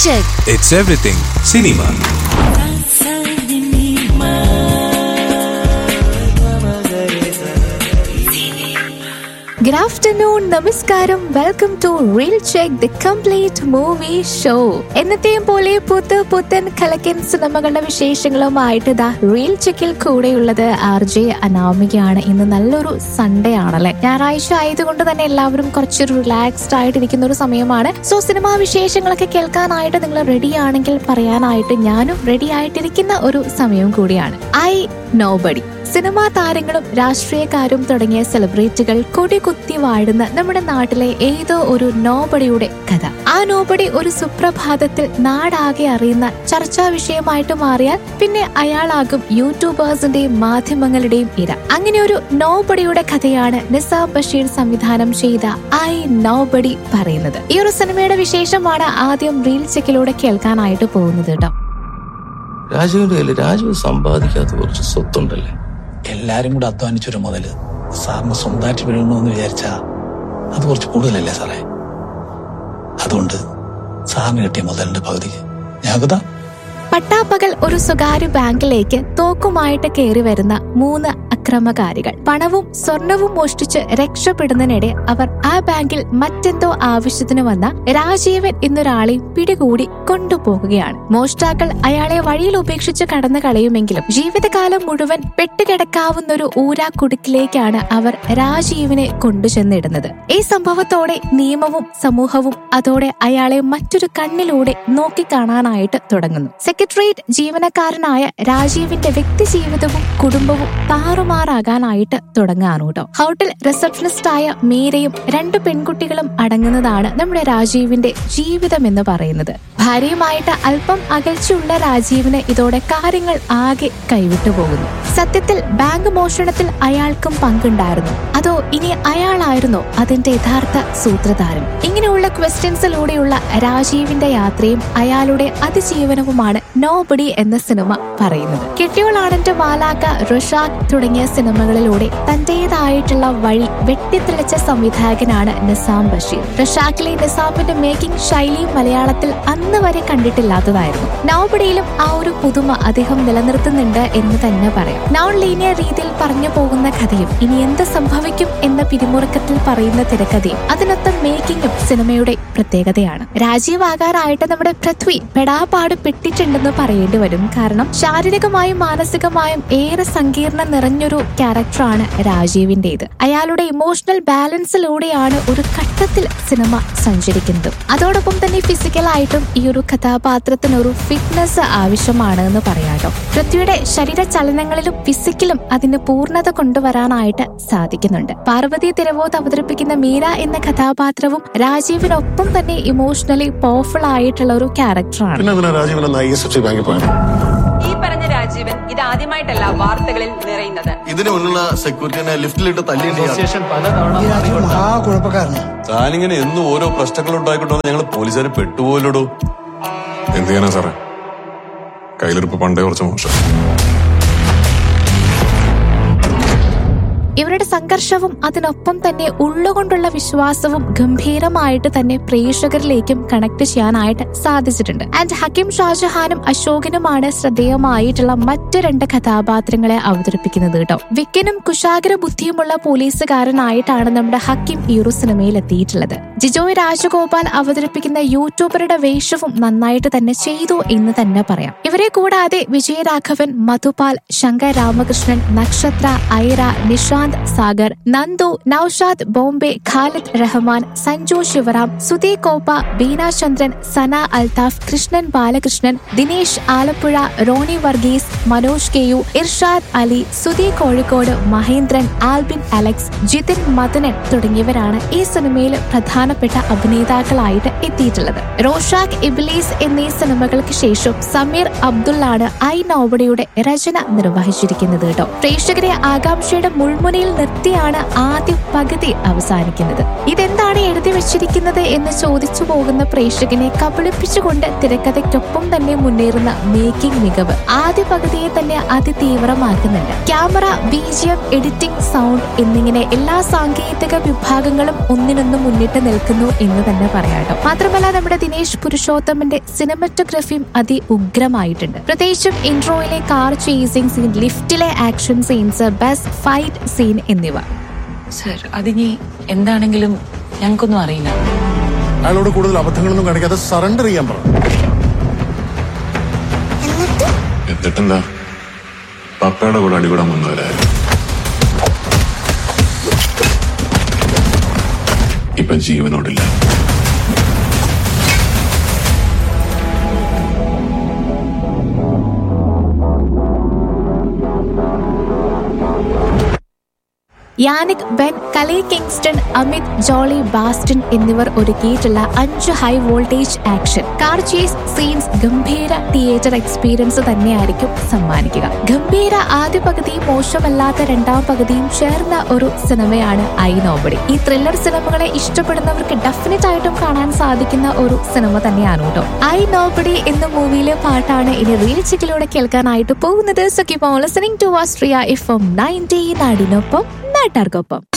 check. It's everything cinema. Good afternoon, നമസ്കാരം welcome to reel check the complete movie show എന്നത്തെയും പോലെ പുത്ത് പുത്തൻ കലക്കൻ സിനിമകളുടെ വിശേഷങ്ങളുമായിട്ട് ഇതാ റീൽ ചെക്കിൽ കൂടെയുള്ളത് ആർ ജെ അനാമികയാണ് ഇന്ന് നല്ലൊരു സൺഡേ ആണല്ലേ ഞായറാഴ്ച ആയതുകൊണ്ട് തന്നെ എല്ലാവരും കുറച്ച് റിലാക്സ്ഡ് ആയിട്ടിരിക്കുന്ന ഒരു സമയമാണ് സോ സിനിമാ വിശേഷങ്ങളൊക്കെ കേൾക്കാനായിട്ട് നിങ്ങൾ റെഡി ആണെങ്കിൽ പറയാനായിട്ട് ഞാനും റെഡി ആയിട്ടിരിക്കുന്ന ഒരു സമയം കൂടിയാണ് ഐ നോബഡി സിനിമാ താരങ്ങളും രാഷ്ട്രീയക്കാരും തുടങ്ങിയ സെലിബ്രിറ്റികൾ കൊടികുത്തി വാഴുന്ന നമ്മുടെ നാട്ടിലെ ഏതോ ഒരു നോബടിയുടെ കഥ ആ നോബടി ഒരു സുപ്രഭാതത്തിൽ നാടാകെ അറിയുന്ന ചർച്ചാ വിഷയമായിട്ട് മാറിയാൽ പിന്നെ അയാളാകും യൂട്യൂബേഴ്സിന്റെയും മാധ്യമങ്ങളുടെയും ഇര അങ്ങനെ ഒരു നോബടിയുടെ കഥയാണ് നിസാം ബഷീർ സംവിധാനം ചെയ്ത ഐ നോബടി പറയുന്നത് ഈ ഒരു സിനിമയുടെ വിശേഷമാണ് ആദ്യം റീൽ ചെക്കിലൂടെ കേൾക്കാനായിട്ട് പോകുന്നത് കേട്ടോ രാജുവിന്റെ കയ്യിൽ രാജു സമ്പാദിക്കാത്ത കുറച്ച് സ്വത്തുണ്ടല്ലേ എല്ലാരും കൂടെ അധ്വാനിച്ചൊരു മുതല് സാറിന് സ്വന്തമായിട്ട് വീഴണമെന്ന് വിചാരിച്ചാ അത് കുറച്ച് കൂടുതലല്ലേ സാറേ അതുകൊണ്ട് സാറിന് കിട്ടിയ മുതലിന്റെ പകുതിക്ക് ഞാകതാ പട്ടാപ്പകൽ ഒരു സ്വകാര്യ ബാങ്കിലേക്ക് തോക്കുമായിട്ട് കയറി വരുന്ന മൂന്ന് അക്രമകാരികൾ പണവും സ്വർണവും മോഷ്ടിച്ച് രക്ഷപ്പെടുന്നതിനിടെ അവർ ആ ബാങ്കിൽ മറ്റെന്തോ ആവശ്യത്തിന് വന്ന രാജീവൻ എന്നൊരാളെ പിടികൂടി കൊണ്ടുപോകുകയാണ് മോഷ്ടാക്കൾ അയാളെ വഴിയിൽ ഉപേക്ഷിച്ച് കടന്നു കളയുമെങ്കിലും ജീവിതകാലം മുഴുവൻ പെട്ടുകിടക്കാവുന്ന ഒരു ഊരാക്കുടുക്കിലേക്കാണ് അവർ രാജീവിനെ കൊണ്ടുചെന്നിടുന്നത് ഈ സംഭവത്തോടെ നിയമവും സമൂഹവും അതോടെ അയാളെ മറ്റൊരു കണ്ണിലൂടെ നോക്കിക്കാണാനായിട്ട് തുടങ്ങുന്നു സെക്രട്ടേറിയറ്റ് ജീവനക്കാരനായ രാജീവിന്റെ വ്യക്തി ജീവിതവും കുടുംബവും താറുമാറാകാനായിട്ട് തുടങ്ങാണ് കേട്ടോ ഹോട്ടൽ റിസപ്ഷനിസ്റ്റായ മീരയും രണ്ട് പെൺകുട്ടികളും അടങ്ങുന്നതാണ് നമ്മുടെ രാജീവിന്റെ ജീവിതം എന്ന് പറയുന്നത് ഭാര്യയുമായിട്ട് അല്പം അകൽച്ചയുള്ള രാജീവിന് ഇതോടെ കാര്യങ്ങൾ ആകെ കൈവിട്ടു പോകുന്നു സത്യത്തിൽ ബാങ്ക് മോഷണത്തിൽ അയാൾക്കും പങ്കുണ്ടായിരുന്നു അതോ ഇനി അയാളായിരുന്നോ അതിന്റെ യഥാർത്ഥ സൂത്രധാരൻ ഇങ്ങനെയുള്ള ക്വസ്റ്റ്യൻസിലൂടെയുള്ള രാജീവിന്റെ യാത്രയും അയാളുടെ അതിജീവനവുമാണ് നോബഡി എന്ന സിനിമ പറയുന്നത് കെട്ടിയോളാടന്റെ മാലാക്ക റുഷാഖ് തുടങ്ങിയ സിനിമകളിലൂടെ തന്റേതായിട്ടുള്ള വഴി വെട്ടിത്തെളിച്ച സംവിധായകനാണ് നിസാം ബഷീർ റുഷാഖിലെ നിസാമിന്റെ മേക്കിംഗ് ശൈലിയും മലയാളത്തിൽ അന്ന് വരെ കണ്ടിട്ടില്ലാത്തതായിരുന്നു നോബഡിയിലും ആ ഒരു പുതുമ അദ്ദേഹം നിലനിർത്തുന്നുണ്ട് എന്ന് തന്നെ പറയാം നോൺ ലീനിയർ രീതിയിൽ പറഞ്ഞു പോകുന്ന കഥയും ഇനി എന്ത് സംഭവിക്കും എന്ന പിരിമുറുക്കത്തിൽ പറയുന്ന തിരക്കഥയും അതിനൊത്ത മേക്കിങ്ങും സിനിമയുടെ പ്രത്യേകതയാണ് രാജീവ് ആകാറായിട്ട് നമ്മുടെ പൃഥ്വി പെടാപാട് പെട്ടിട്ടുണ്ടെന്ന് പറയേണ്ടി വരും കാരണം ശാരീരികമായും മാനസികമായും ഏറെ സങ്കീർണം നിറഞ്ഞൊരു ക്യാരക്ടറാണ് രാജീവിന്റേത് അയാളുടെ ഇമോഷണൽ ബാലൻസിലൂടെയാണ് ഒരു ഘട്ടത്തിൽ സിനിമ സഞ്ചരിക്കുന്നത് അതോടൊപ്പം തന്നെ ഫിസിക്കലായിട്ടും ഈ ഒരു കഥാപാത്രത്തിന് ഒരു ഫിറ്റ്നസ് ആവശ്യമാണ് എന്ന് പറയാട്ടോ പൃഥ്വിയുടെ ശരീര ചലനങ്ങളിലും ഫിസിക്കലും അതിന് പൂർണ്ണത കൊണ്ടുവരാനായിട്ട് സാധിക്കുന്നുണ്ട് പാർവതി തിരവോത്ത് അവതരിപ്പിക്കുന്ന മീര എന്ന കഥാപാത്രവും രാജീവിനൊപ്പം തന്നെ ഇമോഷണലി പവർഫുൾ ആയിട്ടുള്ള ഒരു ക്യാരക്ടറാണ് പിന്നെ എന്തിനാ Rajeevan I S F C ബാങ്കിൽ പോയത് ഈ പറഞ്ഞ രാജീവൻ ഇത് ആദ്യമായിട്ടല്ല വാർത്തകളിൽ നിറയുന്നത് ഇതിന് മുന്നുള്ള സെക്യൂരിറ്റിനെ ലിഫ്റ്റിലിട്ട് തല്ലിയിട്ട് മഹാകുഴപ്പക്കാരനാണ് താനിങ്ങനെ എന്നും ഓരോ പ്രശ്നങ്ങൾ ഉണ്ടായിക്കൊണ്ടോ ഞങ്ങൾ പോലീസുകാർ പെട്ടുപോലോ എന്ത് ചെയ്യാനാ സാറേ കയ്യിലിരിപ്പ് പണ്ടേ കുറച്ച് മോശം ഇവരുടെ സംഘർഷവും അതിനൊപ്പം തന്നെ ഉള്ളുകൊണ്ടുള്ള വിശ്വാസവും ഗംഭീരമായിട്ട് തന്നെ പ്രേക്ഷകരിലേക്കും കണക്ട് ചെയ്യാനായിട്ട് സാധിച്ചിട്ടുണ്ട് ആൻഡ് ഹക്കിം ഷാജഹാനും അശോകനുമാണ് ശ്രദ്ധേയമായിട്ടുള്ള മറ്റു രണ്ട് കഥാപാത്രങ്ങളെ അവതരിപ്പിക്കുന്നത് കേട്ടോ വിക്കനും കുശാഗ്ര ബുദ്ധിയുമുള്ള പോലീസുകാരനായിട്ടാണ് നമ്മുടെ ഹക്കിം ഈ ഒരു സിനിമയിൽ എത്തിയിട്ടുള്ളത് ജിജോയ് രാജഗോപാൽ അവതരിപ്പിക്കുന്ന യൂട്യൂബറുടെ വേഷവും നന്നായിട്ട് തന്നെ ചെയ്തു എന്ന് തന്നെ പറയാം ഇവരെ കൂടാതെ വിജയരാഘവൻ മധുപാൽ ശങ്കർ രാമകൃഷ്ണൻ നക്ഷത്ര ഐറ നിഷാന്ത് സാഗർ നന്ദു നൌഷാദ് ബോംബെ ഖാലിദ് റഹ്മാൻ സഞ്ജു ശിവറാം സുധി കോപ്പ ബീന ചന്ദ്രൻ സന അൽതാഫ് കൃഷ്ണൻ ബാലകൃഷ്ണൻ ദിനേശ് ആലപ്പുഴ റോണി വർഗീസ് മനോജ് കെ യു ഇർഷാദ് അലി സുധി കോഴിക്കോട് മഹേന്ദ്രൻ ആൽബിൻ അലക്സ് ജിതിൻ മദനൻ തുടങ്ങിയവരാണ് ഈ സിനിമയിൽ പ്രധാനപ്പെട്ട അഭിനേതാക്കളായിട്ട് എത്തിയിട്ടുള്ളത് റോഷാഖ് ഇബിലീസ് എന്നീ സിനിമകൾക്ക് ശേഷം സമീർ അബ്ദുള്ളാണ് ഐ നോബഡിയുടെ രചന നിർവഹിച്ചിരിക്കുന്നത് കേട്ടോ പ്രേക്ഷകരെ ആകാംക്ഷയുടെ മുൾമുന നോബഡിയിൽ നിർത്തിയാണ് ആദ്യ പകുതി അവസാനിക്കുന്നത് ഇതെന്താണ് എഴുതി വെച്ചിരിക്കുന്നത് എന്ന് ചോദിച്ചു പോകുന്ന പ്രേക്ഷകനെ കബളിപ്പിച്ചുകൊണ്ട് തിരക്കഥയ്ക്കൊപ്പം തന്നെ മുന്നേറുന്ന മേക്കിംഗ് മികവ് ആദ്യ പകുതിയെ തന്നെ അതിതീവ്രമാക്കുന്നുണ്ട് ക്യാമറ ബീജിയം എഡിറ്റിംഗ് സൗണ്ട് എന്നിങ്ങനെ എല്ലാ സാങ്കേതിക വിഭാഗങ്ങളും ഒന്നിനൊന്നും മുന്നിട്ട് നിൽക്കുന്നു എന്ന് തന്നെ പറയാട്ടോ മാത്രമല്ല നമ്മുടെ ദിനേശ് പുരുഷോത്തമന്റെ സിനിമറ്റോഗ്രഫിയും അതി ഉഗ്രമായിട്ടുണ്ട് പ്രത്യേകിച്ചും ഇൻട്രോയിലെ കാർ ചേസിംഗ് സീൻ ലിഫ്റ്റിലെ action scenes best fight scene എന്നിവ സർ അതിനി എന്താണെങ്കിലും ഞങ്ങൾക്കൊന്നും അറിയില്ല അയാളോട് കൂടുതൽ അബദ്ധങ്ങളൊന്നും കാണിക്കാതെ സറണ്ടർ ചെയ്യാൻ പറ എന്നിട്ടെന്താ പപ്പയുടെ കൂടെ അടികൂടാൻ വന്നവരായിരുന്നു ഇപ്പൊ ജീവനോടില്ല യാനിക് ബെൻ കലേ കിങ്സ്റ്റൺ അമിത് ജോളി ബാസ്റ്റൺ എന്നിവർ ഒരുക്കിയിട്ടുള്ള അഞ്ച് high voltage action car chase scenes ഗംഭീര തിയേറ്റർ എക്സ്പീരിയൻസ് തന്നെയായിരിക്കും സമ്മാനിക്കുക ഗംഭീര ആദ്യ പകുതിയും മോശമല്ലാത്ത രണ്ടാം പകുതിയും ചേർന്ന ഒരു സിനിമയാണ് ഐ നോബടി ഈ ത്രില്ലർ സിനിമകളെ ഇഷ്ടപ്പെടുന്നവർക്ക് ഡെഫിനറ്റ് ആയിട്ടും കാണാൻ സാധിക്കുന്ന ഒരു സിനിമ തന്നെയാണ് കേട്ടോ ഐ നോബടി എന്ന മൂവിയിലെ പാട്ടാണ് ഇനി റീൽസിലൂടെ കേൾക്കാനായിട്ട് പോകുന്നത് so keep on listening to വാസ്ട്രിയ എഫ് എം നയൻറ്റി നാടിനൊപ്പം നാട്ടാർക്കൊപ്പം